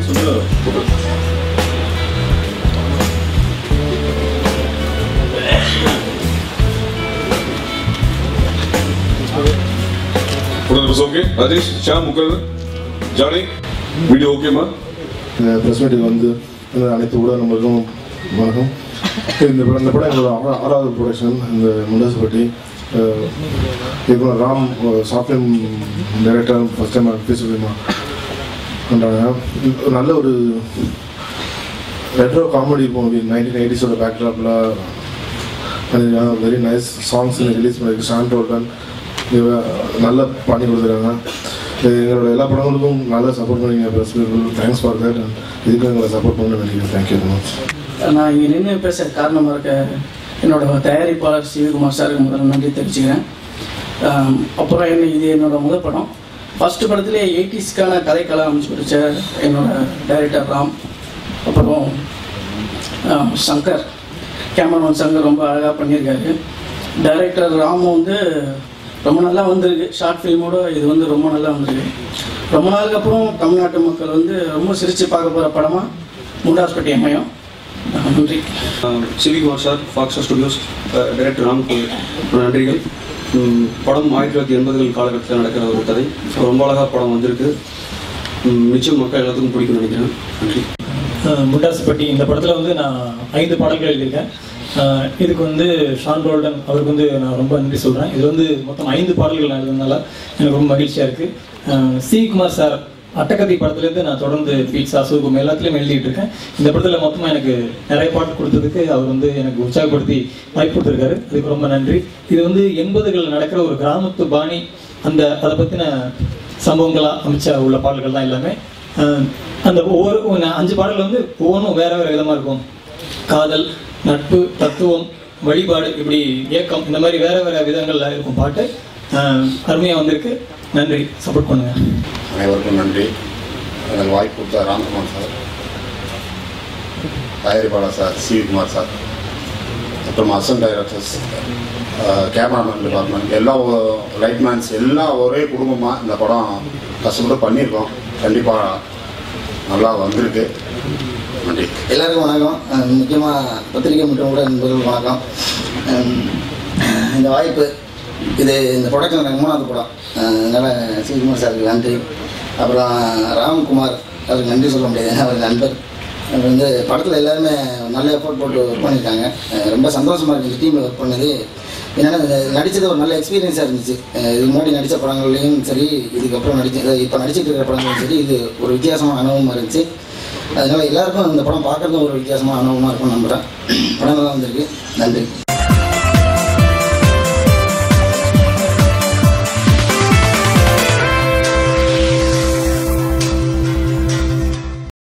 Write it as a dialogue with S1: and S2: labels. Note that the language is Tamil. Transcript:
S1: சொல்லு போட்டு புனர்பஸ் ஓகே ராஜேஷ் ஷாம் முக்கர் ஜானி வீடியோ ஓகேமா
S2: இந்த ப்ரெஸ் மீட்டுக்கு வந்து இந்த அனைத்து ஊடகங்களுக்கும் வணக்கம் இந்த படம் இந்த படம் எங்களோட ஆறா- ஆறாவது ப்ரொடக்ஷன் இந்த முண்டாசுப்பட்டி அஹ், இயக்குனர் Ram software director first time பேச முடியுமா பண்ணுறாங்க இது நல்ல ஒரு ரெட்ரோ காமெடி மூவி நைன்டீன் எயிட்டிஸோட பேக்ட்ராப்பில் பண்ணியிருக்காங்க வெரி நைஸ் சாங்ஸ் ரிலீஸ் பண்ணியிருக்கு ஷான் ரோல்டன் இவ நல்லா பண்ணி கொடுத்துருக்காங்க இது எங்களோட எல்லா படங்களுக்கும் நல்லா சப்போர்ட் பண்ணீங்க press people thanks for that இதுக்கு எங்களை சப்போர்ட் பண்ண நினைக்கிறேன் தேங்க்யூ வெரி மச்
S3: நான் இங்கே நின்று பேச காரணமாக இருக்க என்னோட தயாரிப்பாளர் சிவகுமார் சாருக்கு முதல்ல நன்றி தெரிவிச்சுக்கிறேன் ஆம், அப்புறம் என்ன இது என்னோட முதல் படம் ஃபர்ஸ்ட் படத்திலே எயிட்டிஸ்க்கான கதைக்களம் அமைச்சு கொடுத்த என்னோட டைரக்டர் ராம் அப்புறம் ஆம், சங்கர் கேமராமேன் சங்கர் ரொம்ப அழகாக பண்ணியிருக்காரு டைரக்டர் ராம் வந்து ரொம்ப நல்லா வந்திருக்கு ஷார்ட் ஃபிலிமோட இது வந்து ரொம்ப நல்லா வந்திருக்கு ரொம்ப நாளுக்கு அப்புறம் தமிழ்நாட்டு மக்கள் வந்து ரொம்ப சிரித்து பார்க்க போகிற படமாக முண்டாஸ்பட்டி அமையும் நன்றி
S4: சிவிகுமார் சார் ஃபாக்ஸா ஸ்டுடியோஸ் டைரக்டர் ராமுக்கு நன்றிகள் ம், படம் ஆயிரத்தி தொள்ளாயிரத்தி எண்பதுகள் காலகட்டத்தில் நடக்கிற ஒரு கதை ரொம்ப அழகாக படம் வந்திருக்கு ம், நிச்சயம் மக்கள் எல்லாத்துக்கும் பிடிக்கும்னு நினைக்கிறேன் நன்றி
S5: அஹ் முண்டாசுப்பட்டி இந்த படத்தில் வந்து நான் ஐந்து பாடல்கள் எழுதியிருக்கேன் அஹ் இதுக்கு வந்து ஷான் ரோல்டன் அவருக்கு வந்து நான் ரொம்ப நன்றி சொல்கிறேன் இது வந்து மொத்தம் ஐந்து பாடல்கள் நான் எழுதுனதுனால எனக்கு ரொம்ப மகிழ்ச்சியாக இருக்குது சி குமார் சார் அட்டகத்தி படத்துலேருந்து நான் தொடர்ந்து பீட்சா சூகம் எல்லாத்துலேயும் எழுதிட்டு இருக்கேன் இந்த படத்தில் மொத்தமாக எனக்கு நிறைய பாட்டு கொடுத்ததுக்கு அவர் வந்து எனக்கு உற்சாகப்படுத்தி வாய்ப்பு கொடுத்துருக்காரு அதுக்கு ரொம்ப நன்றி இது வந்து எண்பதுகளில் நடக்கிற ஒரு கிராமத்து பாணி அந்த அதை பற்றின சம்பவங்களாக அமைச்ச உள்ள பாடல்கள் தான் எல்லாமே அஹ் அந்த ஒவ்வொரு ஒரு அஞ்சு பாடல் வந்து ஒவ்வொன்றும் வேற வேற விதமா இருக்கும் காதல் நட்பு தத்துவம் வழிபாடு இப்படி இயக்கம் இந்த மாதிரி வேற வேற விதங்கள்ல இருக்கும் பாட்டு அஹ் அருமையா வந்திருக்கு நன்றி சப்போர்ட் பண்ணுங்க
S6: அனைவருக்கும் நன்றி எனக்கு வாய்ப்பு கொடுத்த ராம்குமார் சார் தயாரிப்பாளர் சார் சிவிகுமார் சார் அப்புறம் அசன் டைரக்டர்ஸ் கேமராமேன் டிபார்ட்மெண்ட் எல்லா லைட்மேன்ஸ் எல்லாம் ஒரே குடும்பமாக இந்த படம் கஷ்டப்பட்டு பண்ணியிருக்கோம் கண்டிப்பாக நல்லா வந்திருக்கு நன்றி
S7: எல்லாருக்கும் வணக்கம் முக்கியமாக பத்திரிகை மற்றும் கூட நண்பர்கள் வணக்கம் அஹ் இந்த வாய்ப்பு இது இந்த ப்ரொடக்ஷன் எனக்கு மூணாவது படம் அஹ் அதனால சிவகுமார் சாருக்கு நன்றி அப்புறம் ராம்குமார் அவருக்கு நன்றி சொல்ல முடியாது ஏன்னா அவர் நண்பர் அவர் வந்து படத்தில் எல்லாருமே நல்ல எஃபோர்ட் போட்டு ஒர்க் பண்ணியிருக்காங்க அஹ் ரொம்ப சந்தோஷமாக இருக்குது இந்த டீமில் ஒர்க் பண்ணது என்னென்னா நடித்தது ஒரு நல்ல எக்ஸ்பீரியன்ஸாக இருந்துச்சு அஹ் இதுக்கு முன்னாடி நடித்த படங்கள்லையும் சரி இதுக்கப்புறம் நடிச்ச இப்போ நடிச்சிட்டு இருக்கிற படங்களும் சரி இது ஒரு வித்தியாசமான அனுபவமாக இருந்துச்சு அதனால எல்லாருக்கும் இந்த படம் பார்க்கறதும் ஒரு வித்தியாசமான அனுபவமாக இருக்கும்னு நம்புகிறேன் படம் நல்லா வந்திருக்கு நன்றி